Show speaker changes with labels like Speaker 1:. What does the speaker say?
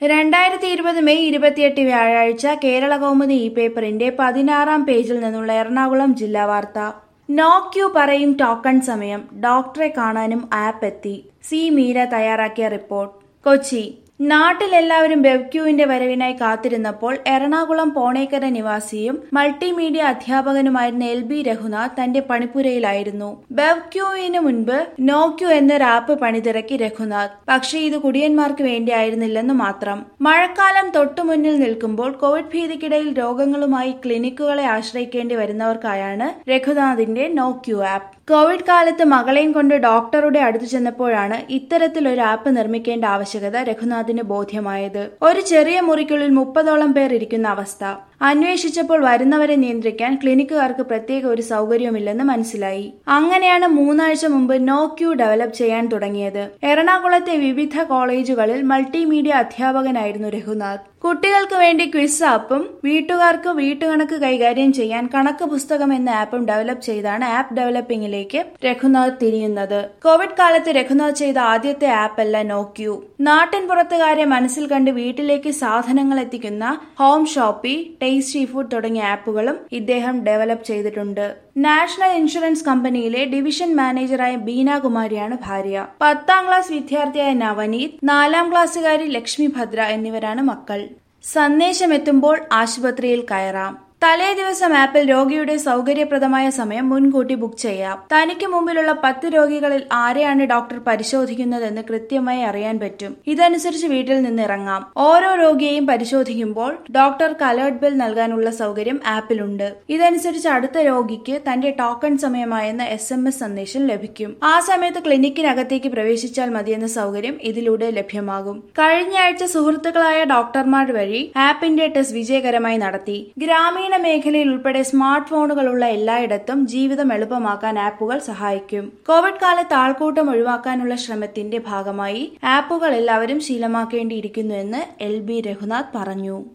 Speaker 1: രണ്ടായിരത്തി ഇരുപത് മെയ് ഇരുപത്തിയെട്ട് വ്യാഴാഴ്ച കേരള കൗമുദി ഇ പേപ്പറിന്റെ പതിനാറാം പേജിൽ നിന്നുള്ള എറണാകുളം ജില്ലാ വാർത്ത നോ ക്യൂ പറയും ടോക്കൺ സമയം ഡോക്ടറെ കാണാനും ആപ്പ് എത്തി സി മീര തയ്യാറാക്കിയ റിപ്പോർട്ട് കൊച്ചി നാട്ടിലെല്ലാവരും ബെവ്ക്യൂവിന്റെ വരവിനായി കാത്തിരുന്നപ്പോൾ എറണാകുളം പോണേക്കര നിവാസിയും മൾട്ടിമീഡിയ അധ്യാപകനുമായിരുന്ന എൽ ബി രഘുനാഥ് തന്റെ പണിപ്പുരയിലായിരുന്നു ബെവ്ക്യൂവിന് മുൻപ് നോ ക്യൂ എന്നൊരു ആപ്പ് പണിതിറക്കി രഘുനാഥ് പക്ഷേ ഇത് കുടിയന്മാർക്ക് വേണ്ടിയായിരുന്നില്ലെന്ന് മാത്രം മഴക്കാലം തൊട്ടുമുന്നിൽ നിൽക്കുമ്പോൾ കോവിഡ് ഭീതിക്കിടയിൽ രോഗങ്ങളുമായി ക്ലിനിക്കുകളെ ആശ്രയിക്കേണ്ടി വരുന്നവർക്കായാണ് രഘുനാഥിന്റെ നോ ക്യൂ ആപ്പ് കോവിഡ് കാലത്ത് മകളെയും കൊണ്ട് ഡോക്ടറുടെ അടുത്ത് ചെന്നപ്പോഴാണ് ഇത്തരത്തിലൊരു ആപ്പ് നിർമ്മിക്കേണ്ട ആവശ്യകത രഘുനാഥിന് ബോധ്യമായത് ഒരു ചെറിയ മുറിക്കുള്ളിൽ മുപ്പതോളം പേർ ഇരിക്കുന്ന അവസ്ഥ അന്വേഷിച്ചപ്പോൾ വരുന്നവരെ നിയന്ത്രിക്കാൻ ക്ലിനിക്കുകാർക്ക് പ്രത്യേക ഒരു സൗകര്യവുമില്ലെന്ന് മനസ്സിലായി അങ്ങനെയാണ് മൂന്നാഴ്ച മുമ്പ് നോ ക്യൂ ഡെവലപ്പ് ചെയ്യാൻ തുടങ്ങിയത് എറണാകുളത്തെ വിവിധ കോളേജുകളിൽ മൾട്ടിമീഡിയ അധ്യാപകനായിരുന്നു രഘുനാഥ് കുട്ടികൾക്ക് വേണ്ടി ക്വിസ് ആപ്പും വീട്ടുകാർക്ക് വീട്ടുകണക്ക് കൈകാര്യം ചെയ്യാൻ കണക്ക് പുസ്തകം എന്ന ആപ്പും ഡെവലപ്പ് ചെയ്താണ് ആപ്പ് ഡെവലപ്പിംഗിലേക്ക് രഘുനാഥ് തിരിയുന്നത് കോവിഡ് കാലത്ത് രഘുനാഥ് ചെയ്ത ആദ്യത്തെ ആപ്പ് അല്ല നോ ക്യൂ നാട്ടിൻ പുറത്തുകാരെ മനസ്സിൽ കണ്ട് വീട്ടിലേക്ക് സാധനങ്ങൾ എത്തിക്കുന്ന ഹോം ഷോപ്പി ടേസ്റ്റി ഫുഡ് തുടങ്ങിയ ആപ്പുകളും ഇദ്ദേഹം ഡെവലപ്പ് ചെയ്തിട്ടുണ്ട് നാഷണൽ ഇൻഷുറൻസ് കമ്പനിയിലെ ഡിവിഷൻ മാനേജറായ ബീനാകുമാരിയാണ് ഭാര്യ പത്താം ക്ലാസ് വിദ്യാർത്ഥിയായ നവനീത് നാലാം ക്ലാസ്സുകാരി ലക്ഷ്മി ഭദ്ര എന്നിവരാണ് മക്കൾ സന്ദേശമെത്തുമ്പോൾ ആശുപത്രിയിൽ കയറാം തലേ ദിവസം ആപ്പിൽ രോഗിയുടെ സൗകര്യപ്രദമായ സമയം മുൻകൂട്ടി ബുക്ക് ചെയ്യാം തനിക്ക് മുമ്പിലുള്ള പത്ത് രോഗികളിൽ ആരെയാണ് ഡോക്ടർ പരിശോധിക്കുന്നതെന്ന് കൃത്യമായി അറിയാൻ പറ്റും ഇതനുസരിച്ച് വീട്ടിൽ നിന്ന് ഇറങ്ങാം ഓരോ രോഗിയെയും പരിശോധിക്കുമ്പോൾ ഡോക്ടർക്ക് അലേർട്ട് ബെൽ നൽകാനുള്ള സൗകര്യം ആപ്പിലുണ്ട് ഇതനുസരിച്ച് അടുത്ത രോഗിക്ക് തന്റെ ടോക്കൺ സമയമായെന്ന എസ് എം എസ് സന്ദേശം ലഭിക്കും ആ സമയത്ത് ക്ലിനിക്കിനകത്തേക്ക് പ്രവേശിച്ചാൽ മതിയെന്ന സൗകര്യം ഇതിലൂടെ ലഭ്യമാകും കഴിഞ്ഞയാഴ്ച സുഹൃത്തുക്കളായ ഡോക്ടർമാർ വഴി ആപ്പിന്റെ ടെസ്റ്റ് വിജയകരമായി നടത്തി ഗ്രാമീണ ഗ്രാമീണ മേഖലയിൽ ഉൾപ്പെടെ സ്മാർട്ട് ഫോണുകളുള്ള എല്ലായിടത്തും ജീവിതം എളുപ്പമാക്കാൻ ആപ്പുകൾ സഹായിക്കും കോവിഡ് കാലത്ത് ആൾക്കൂട്ടം ഒഴിവാക്കാനുള്ള ശ്രമത്തിന്റെ ഭാഗമായി ആപ്പുകൾ എല്ലാവരും ശീലമാക്കേണ്ടിയിരിക്കുന്നു എന്ന് എൽ ബി രഘുനാഥ് പറഞ്ഞു